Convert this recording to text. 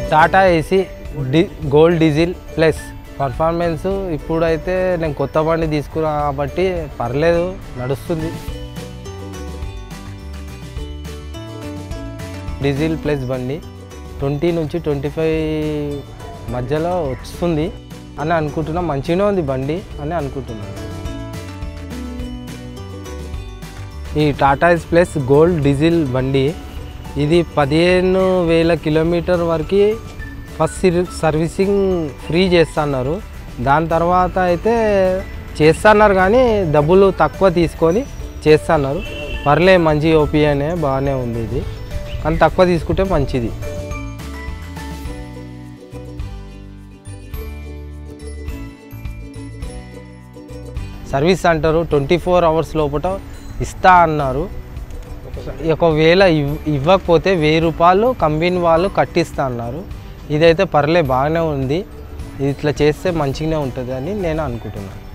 Tata Ace D gold diesel plus performance ఇప్పుడైతే నేను కొత్త బండి తీసుకున్నా కాబట్టి పర్లేదు నడుస్తుంది డీజిల్ ప్లస్ బండి ట్వంటీ నుంచి ట్వంటీ ఫైవ్ మధ్యలో వస్తుంది అని అనుకుంటున్నా మంచిగానే ఉంది బండి అని అనుకుంటున్నాను ఈ Tata Ace plus gold diesel బండి ఇది పదిహేను వేల కిలోమీటర్ వరకు ఫస్ట్ సిర్- సర్వీసింగ్ ఫ్రీ చేస్తున్నారు దాని తర్వాత అయితే చేస్తున్నారు కానీ డబ్బులు తక్కువ తీసుకొని చేస్తున్నారు పర్లే మంచి ఓపియనే బాగానే ఉంది ఇది కానీ తక్కువ తీసుకుంటే మంచిది service centre twenty four hours లోపల ఇస్తా అన్నారు ఒకవేళ ఇవ్- ఇవ్వకపోతే వెయ్యి రూపాయలు కంపెనీ వాళ్ళు కట్టిస్తా అన్నారు ఇదైతే పర్లే బాగానే ఉంది ఇది ఇట్లా చేస్తే మంచిగానే ఉంటుంది అని నేను అనుకుంటున్నాను